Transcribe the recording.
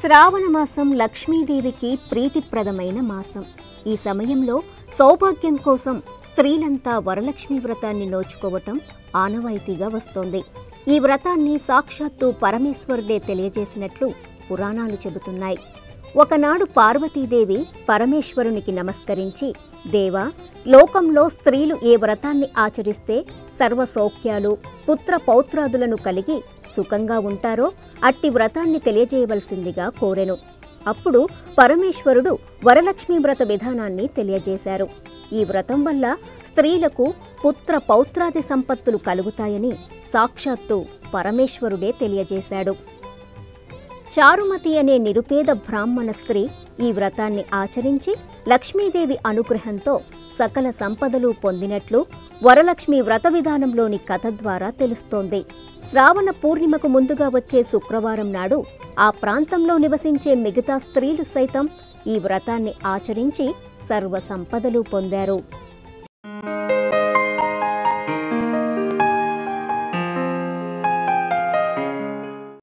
శ్రావణ మాసం లక్ష్మీదేవికి ప్రీతిప్రదమైన మాసం ఈ సమయంలో సౌభాగ్యం కోసం స్త్రీలంతా వరలక్ష్మి వ్రతాన్ని నోచుకోవటం ఆనవాయితీగా వస్తోంది ఈ వ్రతాన్ని సాక్షాత్తు పరమేశ్వరుడే తెలియజేసినట్లు పురాణాలు చెబుతున్నాయి ఒకనాడు పార్వతీదేవి పరమేశ్వరునికి నమస్కరించి దేవా లోకంలో స్త్రీలు ఏ వ్రతాన్ని ఆచరిస్తే సర్వ సౌఖ్యాలు పుత్ర పౌత్రాదులను కలిగి సుఖంగా ఉంటారో అట్టి వ్రతాన్ని తెలియజేయవలసిందిగా కోరెను అప్పుడు పరమేశ్వరుడు వరలక్ష్మి వ్రత విధానాన్ని తెలియజేశారు ఈ వ్రతం వల్ల స్త్రీలకు పుత్ర పౌత్రాది సంపత్తులు కలుగుతాయని సాక్షాత్తు పరమేశ్వరుడే తెలియజేశాడు చారుమతి అనే నిరుపేద బ్రాహ్మణ స్త్రీ ఈ వ్రతాన్ని ఆచరించి లక్ష్మీదేవి అనుగ్రహంతో సకల సంపదలు పొందినట్లు వరలక్ష్మి వ్రత విధానంలోని కథ ద్వారా తెలుస్తోంది శ్రావణ పూర్ణిమకు ముందుగా వచ్చే శుక్రవారం నాడు ఆ ప్రాంతంలో నివసించే మిగతా స్త్రీలు సైతం ఈ వ్రతాన్ని ఆచరించి సర్వ సంపదలు పొందారు